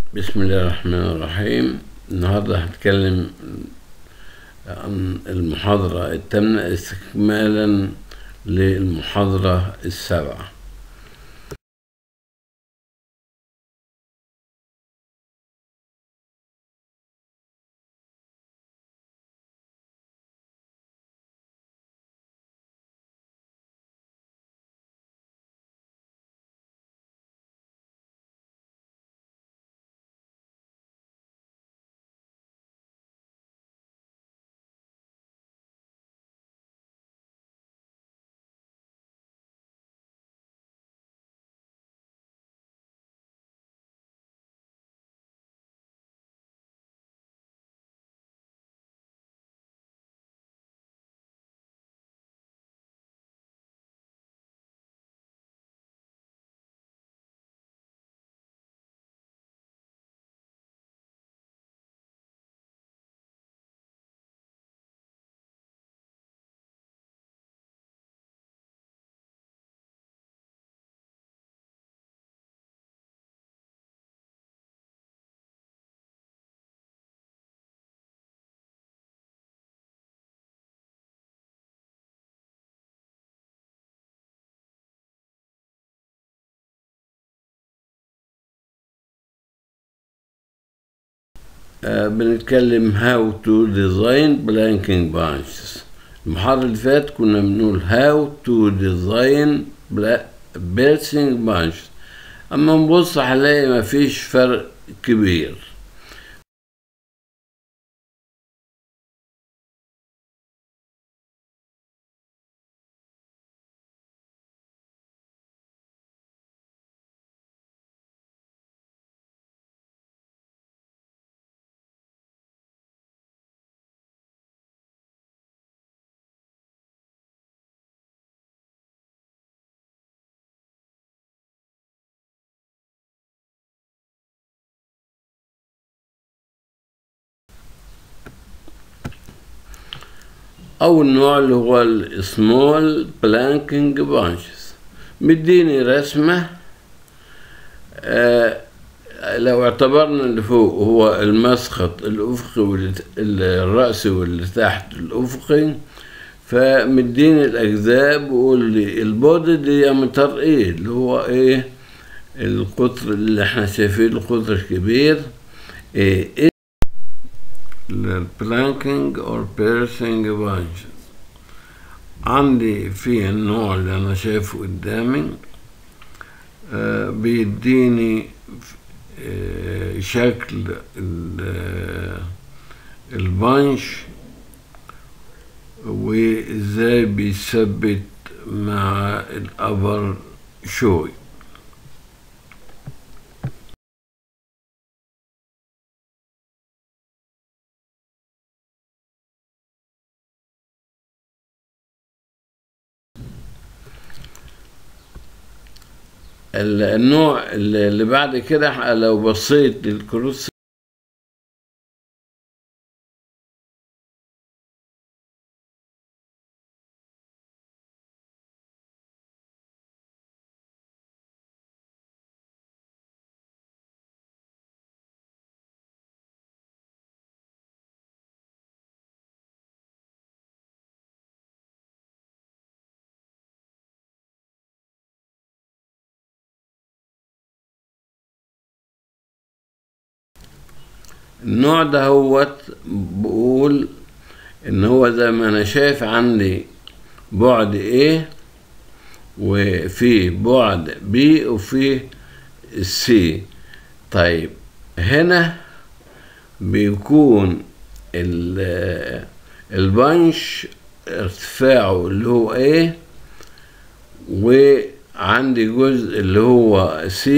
بسم الله الرحمن الرحيم النهاردة هنتكلم عن المحاضرة الثامنة استكمالا للمحاضرة السابعة آه، بنتكلم how to design blanking bunches المحاضرة اللي فاتت كنا بنقول how to design bursting bunches أما نبص هنلاقي مفيش فرق كبير أول نوع اللي هو السمول بلانكينج بانشز مديني رسمة آه لو اعتبرنا اللي فوق هو المسقط الأفقي والرأسي واللي تحت الأفقي فمديني الأجزاء بيقول لي البودي ديامتر إيه اللي هو إيه القطر اللي احنا شايفين القطر الكبير إيه, إيه البلانكينج اور بيرسينج بانش عندي في النوع اللي انا شايفه قدامي آه بيديني آه شكل البنش وازاي بيثبت مع الابر شوي النوع اللي بعد كده لو بصيت للكروس النوع ده هو بقول ان هو زي ما انا شايف عندي بعد A وفي بعد B وفي C طيب هنا بيكون البنش ارتفاعه اللي هو A وعندي جزء اللي هو C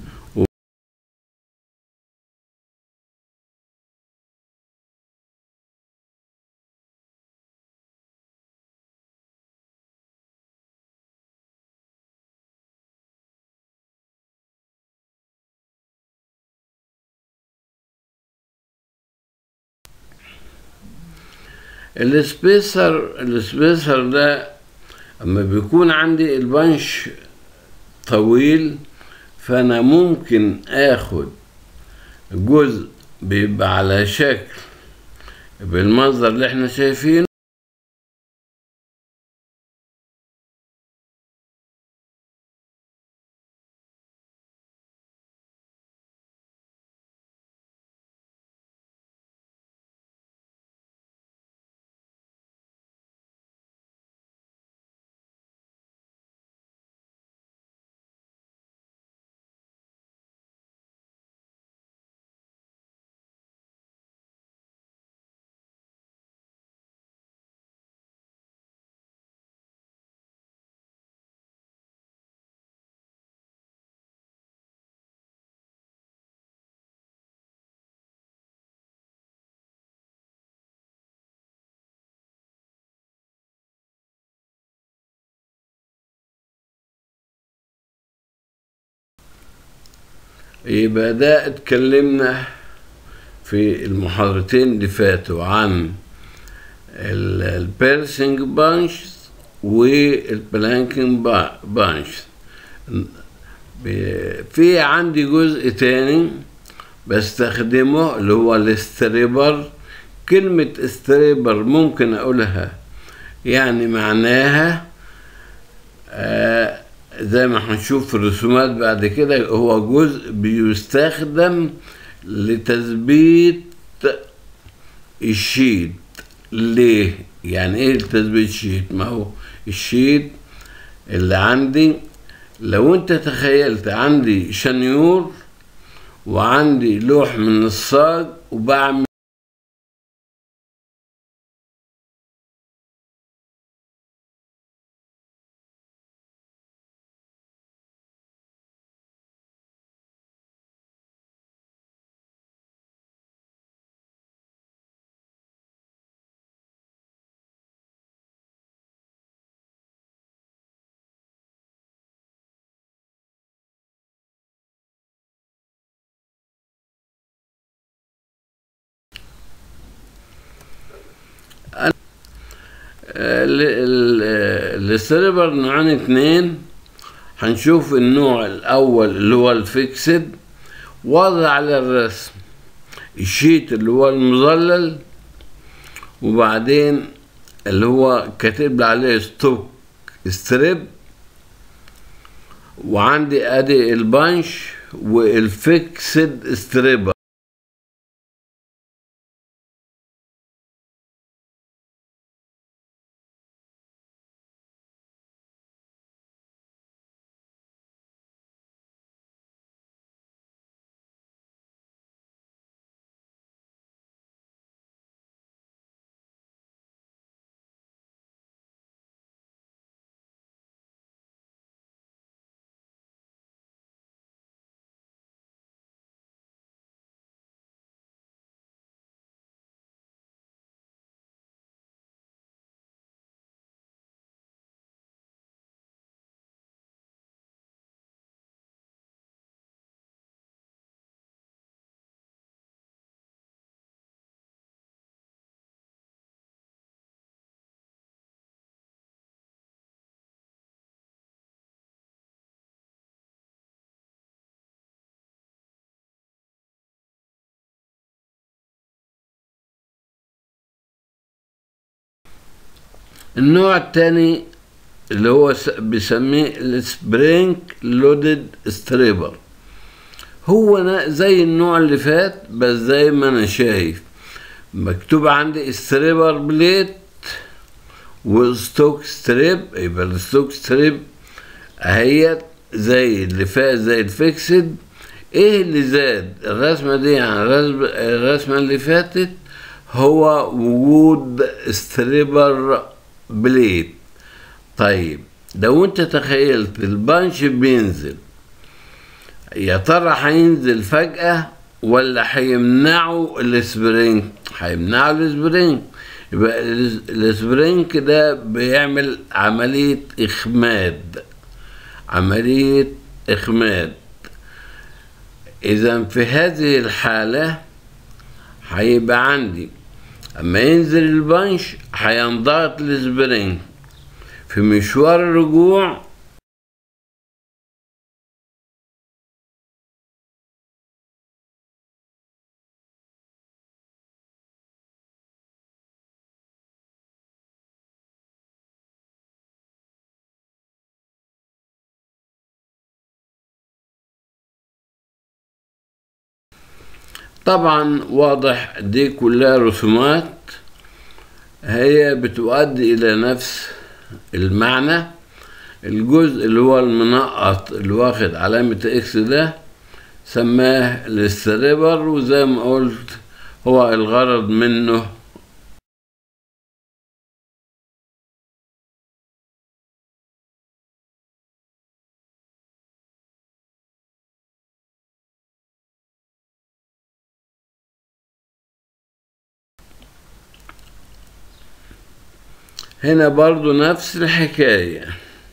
السبيسر السبيسر ده اما بيكون عندي البنش طويل فانا ممكن اخد جزء بيبقى على شكل بالمنظر اللي احنا شايفينه يبقى ده اتكلمنا في المحاضرتين اللي فاتوا عن البيرسينج بانش والبلانكينج بانش في عندي جزء تاني بستخدمه اللي هو الاستريبر كلمة استريبر ممكن أقولها يعني معناها آه زي ما هنشوف في الرسومات بعد كده هو جزء بيستخدم لتثبيت الشيت ليه يعني ايه تثبيت الشيت ما هو الشيت اللي عندي لو انت تخيلت عندي شنيور وعندي لوح من الصاج وبعمل السيرفر نوعين اتنين هنشوف النوع الاول اللي هو الفيكسد واضح على الرسم الشيت اللي هو المظلل وبعدين اللي هو كاتب عليه ستوك ستريب وعندي ادي البانش والفيكسد ستريبر النوع الثاني اللي هو بيسميه السبرينج لودد ستريبر هو زي النوع اللي فات بس زي ما انا شايف مكتوب عندي ستريبر بليت وستوك ستريب يبقى الستوك ستريب اهيت زي اللي فات زي الفيكسد ايه اللي زاد الرسمه دي عن الرسمه اللي فاتت هو وجود ستريبر بليد طيب لو انت تخيلت البانش بينزل يا ترى هينزل فجأة ولا هيمنعوا السبرينج هيمنعوا السبرينج يبقى السبرينج ده بيعمل عملية إخماد عملية إخماد إذا في هذه الحالة هيبقى عندي اما ينزل البنش هينضغط السبرينج في مشوار الرجوع طبعا واضح دي كلها رسومات هي بتؤدي إلى نفس المعنى الجزء اللي هو المنقط اللي واخد علامة اكس ده سماه الاستريبر وزي ما قلت هو الغرض منه هنا برضو نفس الحكاية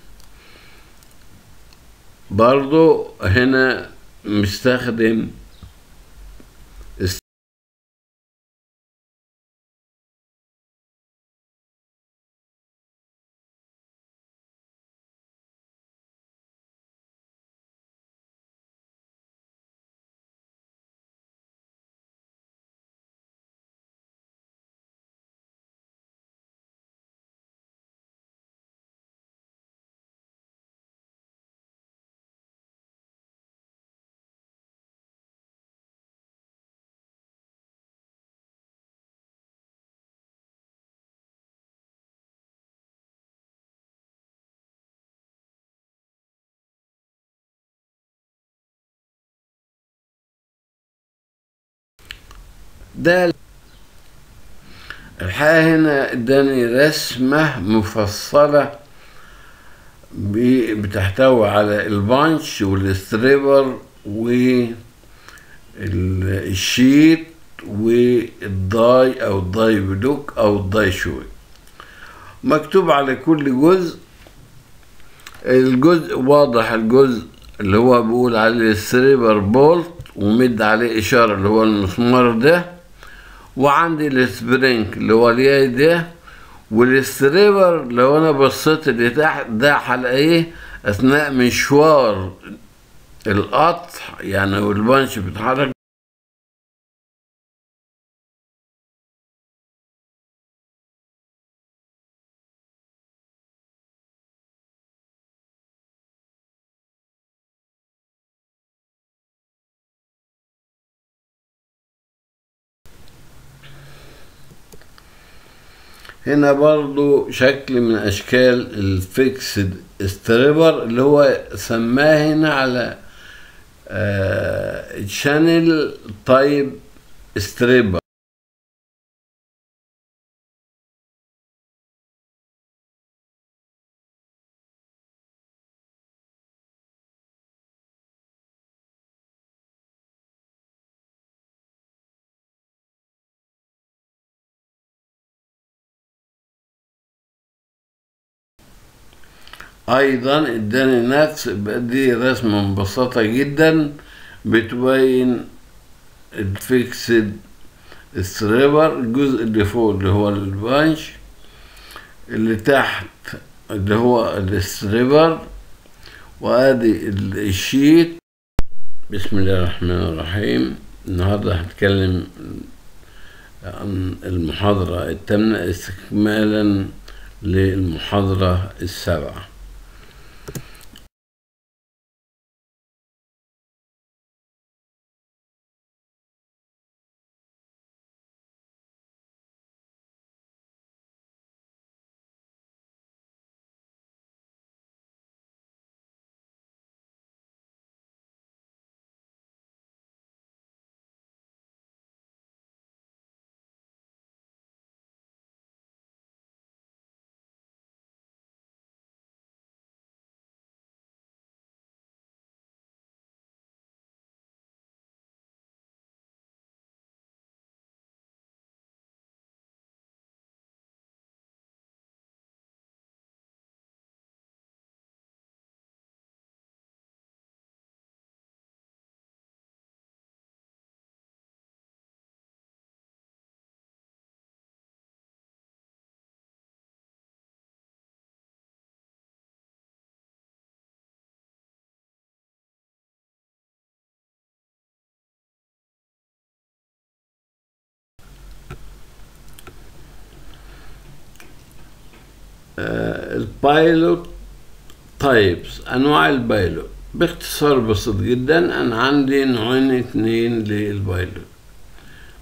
برضو هنا مستخدم ده الحقيقة هنا اداني رسمة مفصلة ب- بتحتوي على البانش والستريبر والشيت والداي او الداي بدوك او الداي شوي مكتوب على كل جزء الجزء واضح الجزء اللي هو بيقول عليه السريبر بولت ومد عليه إشارة اللي هو المسمار ده وعندي السبرينك اللي هو الياي ده والستريبر لو انا بصيت اللي تحت ده هلاقيه اثناء مشوار القطع يعني والبنش بيتحرك هنا برضو شكل من اشكال الفيكسد ستريبر اللي هو سماه هنا على شانل تايب ستريبر ايضا اداني نفس دي رسمة مبسطة جدا بتبين الفيكسد ستريبر الجزء اللي فوق اللي هو البانش اللي تحت اللي هو الستريبر وادي الشيت بسم الله الرحمن الرحيم النهارده هنتكلم عن المحاضرة الثامنة استكمالا للمحاضرة السابعة البايلوت تايبس انواع البايلوت باختصار بسيط جدا انا عندي نوعين اتنين للبايلوت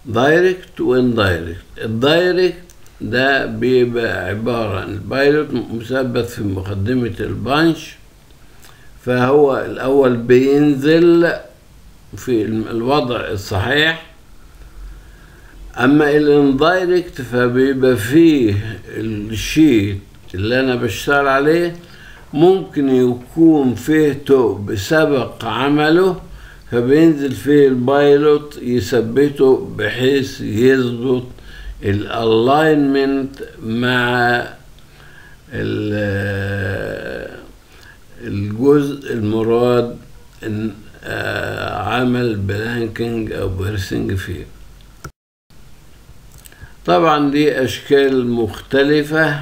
دايركت واندايركت الدايركت ده بيبقى عبارة عن البايلوت مثبت في مقدمة البانش فهو الأول بينزل في الوضع الصحيح أما الاندايركت فبيبقى فيه الشيت اللي أنا بشتغل عليه ممكن يكون فيه توب سبق عمله فبينزل فيه البايلوت يثبته بحيث يظبط الالاينمنت مع الجزء المراد إن عمل بلانكينج او بيرسنج فيه طبعا دي اشكال مختلفة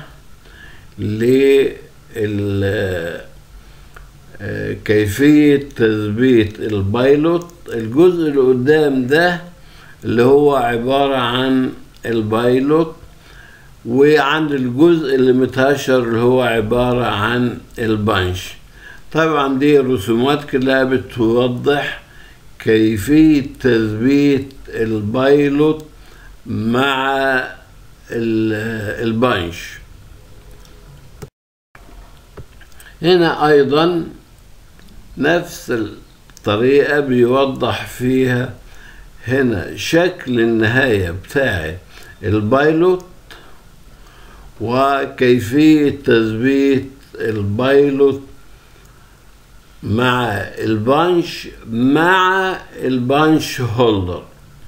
لكيفية تثبيت البايلوت الجزء اللي قدام ده اللي هو عبارة عن البايلوت وعند الجزء اللي متهشر اللي هو عبارة عن البنش طبعا دي الرسومات كلها بتوضح كيفية تثبيت البايلوت مع البنش هنا أيضا نفس الطريقة بيوضح فيها هنا شكل النهاية بتاع البايلوت وكيفية تثبيت البايلوت مع البانش مع البانش هولدر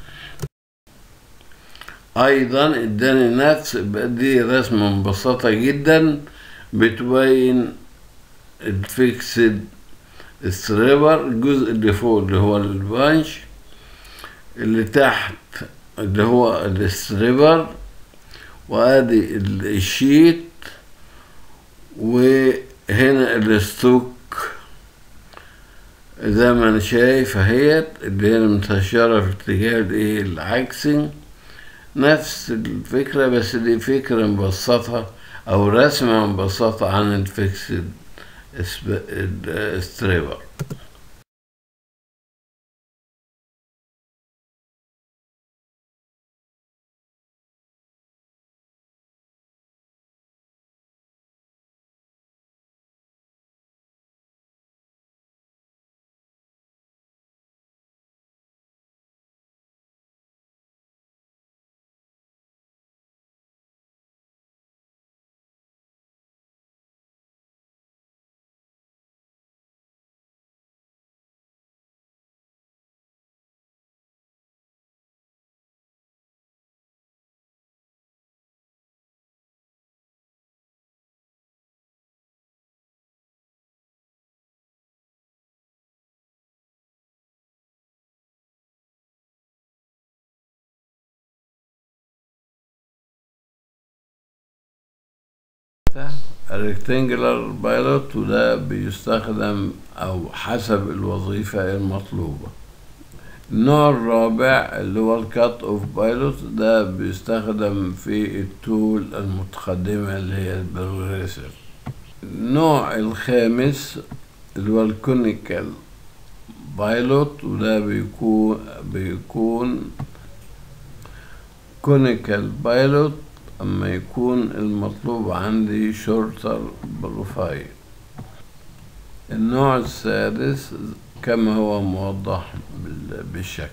ايضا اداني نفس دي رسمة مبسطة جدا بتبين الفيكسد ستريبر الجزء اللي فوق اللي هو البانش اللي تحت اللي هو الستريبر وادي الشيت وهنا الستوك زي ما انا شايف اهيت اللي هي متهشرة في اتجاه الايه العكسي نفس الفكرة بس دي فكرة مبسطة او رسمة مبسطة عن الفيكسد ستريبر الريكتانجلر بايلوت وده بيستخدم او حسب الوظيفة المطلوبة النوع الرابع اللي هو الكات اوف بايلوت ده بيستخدم في التول المتقدمة اللي هي البروغريسيف النوع الخامس اللي هو الكونيكال بايلوت وده بيكون بيكون كونيكال بايلوت اما يكون المطلوب عندي شورتر بروفايل النوع السادس كما هو موضح بالشكل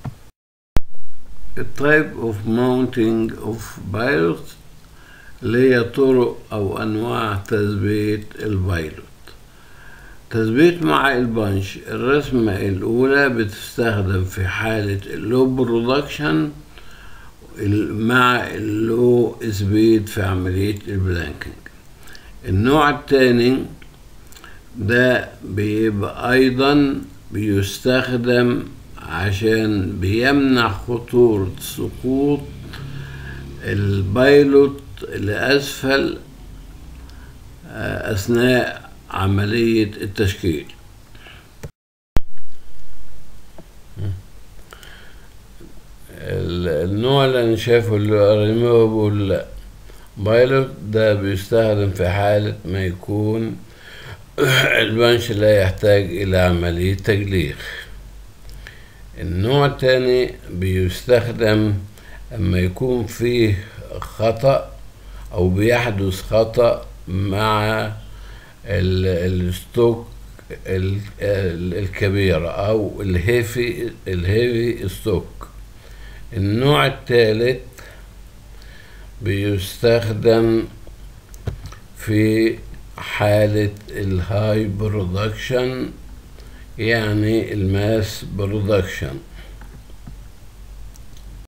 التايب اوف ماونتنج اوف بايلوت اللي هي طرق او انواع تثبيت البايلوت تثبيت مع البنش الرسمة الأولى بتستخدم في حالة اللو برودكشن مع اللو سبيد في عملية البلانكينج النوع الثاني ده بيبقى أيضا بيستخدم عشان بيمنع خطورة سقوط البايلوت لأسفل أثناء عملية التشكيل النوع اللي انا شايفه اللي هو ريموفبل بايلوت ده بيستخدم في حالة ما يكون البنش لا يحتاج إلى عملية تجليخ النوع الثاني بيستخدم اما يكون فيه خطأ او بيحدث خطأ مع ال- الستوك ال- ال- الكبيرة او الهيفي الهيفي ستوك النوع الثالث بيستخدم في حالة الهاي برودكشن يعني الماس برودكشن